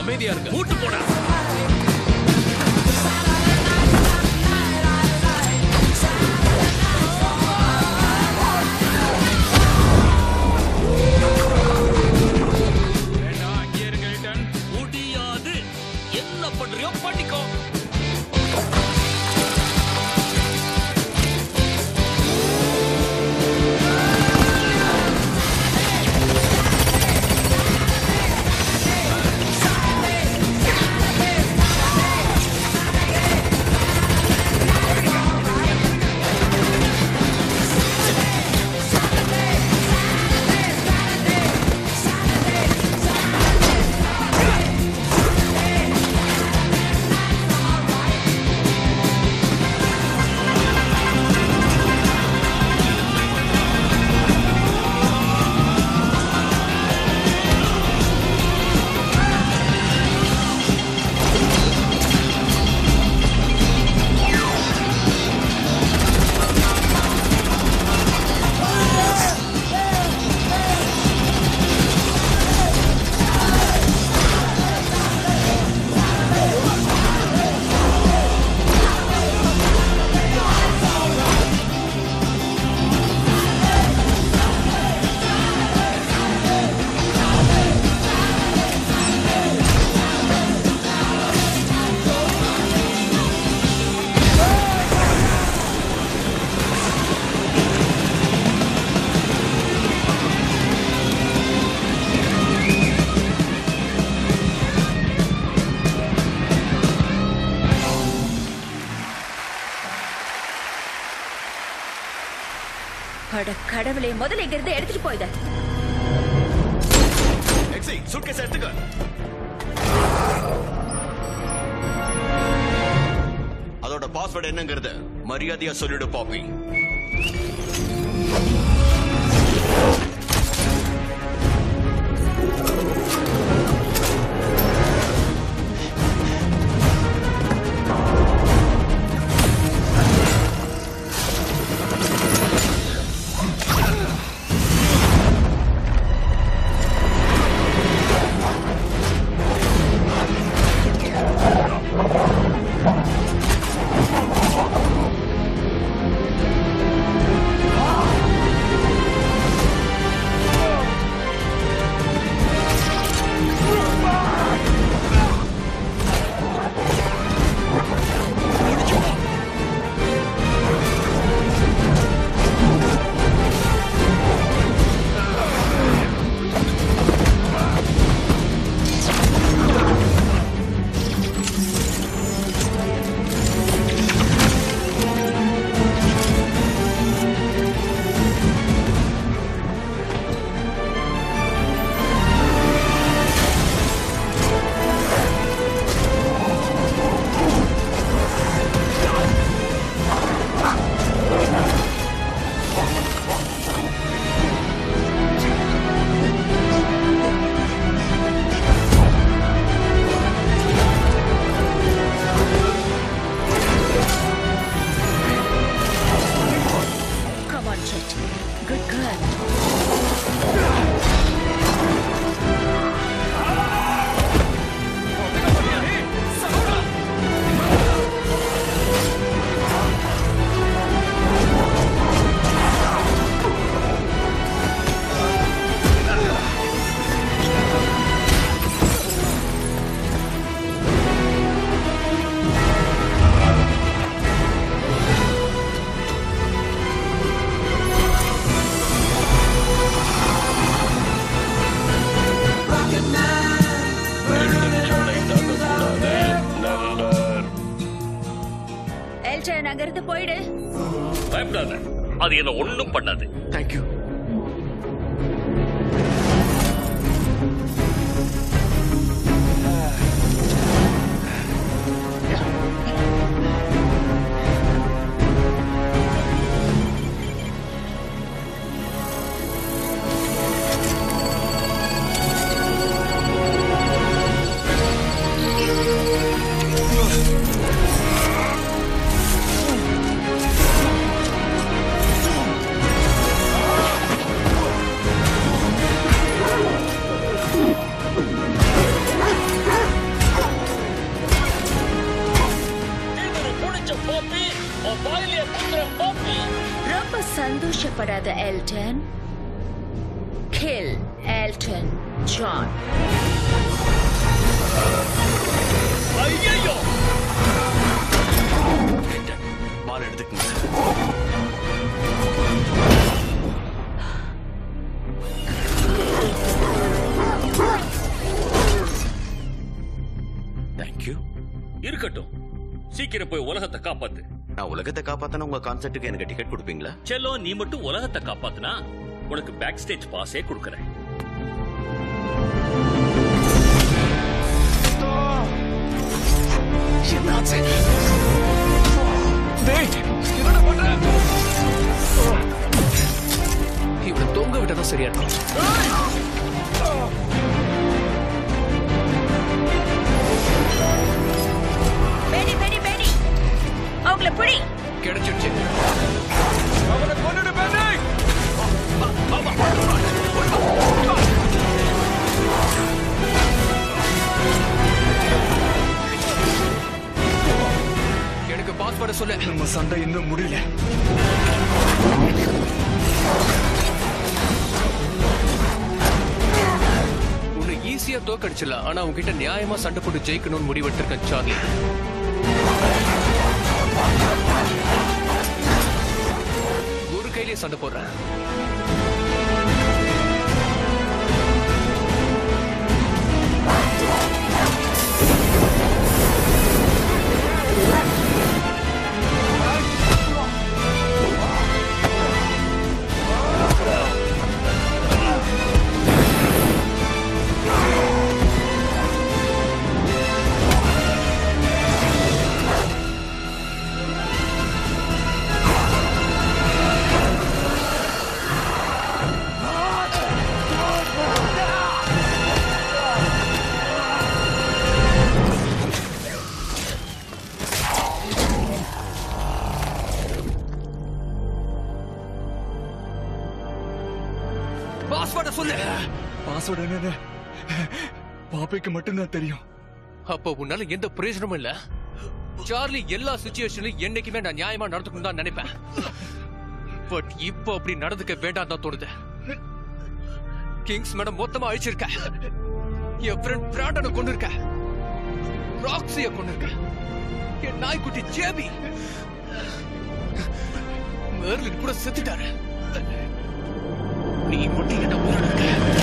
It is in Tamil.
அமைதியா இருங்க மூட்டு போடா வேண்டாம் அங்கேயே இருங்க ரிட்டன் முடியாது என்ன பண்றியோ பண்ணிக்கோ அட கடவுளே முதல்ல இங்க இருந்து எடுத்துட்டு போயிட எக்ஸி சூட்கேஸ் எடுத்துக்க அதோட பாஸ்வேர்டு என்னங்கிறது மரியாதையா சொல்லிடு பாப்பி Come on, Chet. Good girl. Elton அங்க இருந்து போயிடு பயப்படாத அது என்ன ஒண்ணும் பண்ணாது தேங்க்யூ ஆ சந்தோஷப்படாத எல்டன் கில் எல்டன் ஜான் ஐயோ பால் எடுத்துக்கங்க தேங்க்யூ இருக்கட்டும் சீக்கிரம் போய் உலகத்தை காப்பாத்து நான் உலகத்தை காப்பாத்தன உங்க கான்சர்ட்டுக்கு எனக்கு டிக்கெட் கொடுப்பீங்களா செல்லோ நீ மட்டும் உலகத்தை காப்பாத்துனா உனக்கு பேக் ஸ்டேஜ் பாஸே கொடுக்கறேன் என்னாச்சு டேய் என்னடா பண்ற இவனை தொங்க விட்டதான் சரியா இருக்கும் பேடி பேடி பேடி அவங்கள புடி கிடைச்சிடுச்சு அவனை கொன்னுடு பேடி எனக்கு பாஸ்வேர்டை சொல்லு நம்ம சண்டை இன்னும் முடியல உன்னை ஈஸியா தோக்கடிச்சிடலாம் ஆனா உன்கிட்ட நியாயமா சண்டை போட்டு ஜெயிக்கணும்னு முடிவெடுத்திருக்கேன் சார்லி ஒரு கையிலேயே சண்டை போடுறேன் பாஸ்வேர்டை சொல்லு பாஸ்வேர்டு என்னன்னு பாப்பைக்கு மட்டும்தான் தெரியும் அப்ப உன்னால எந்த பிரயோஜனமும் இல்ல சார்லி எல்லா சுச்சுவேஷன்லயும் என்னைக்குமே நான் நியாயமா நடந்துக்கணும் தான் நினைப்பேன் பட் இப்போ அப்படி நடந்துக்க வேண்டாம் தான் தோணுது கிங்ஸ் மேடம் மொத்தமா அழிச்சிருக்க என் ஃப்ரெண்ட் பிராண்டனை கொண்டு இருக்க ராக்ஸிய கொண்டு இருக்க என் நாய்க்குட்டி ஜேபி மெர்லின் கூட செத்துட்டாரு நீ மட்டும் என்ன உயிரோட இருக்க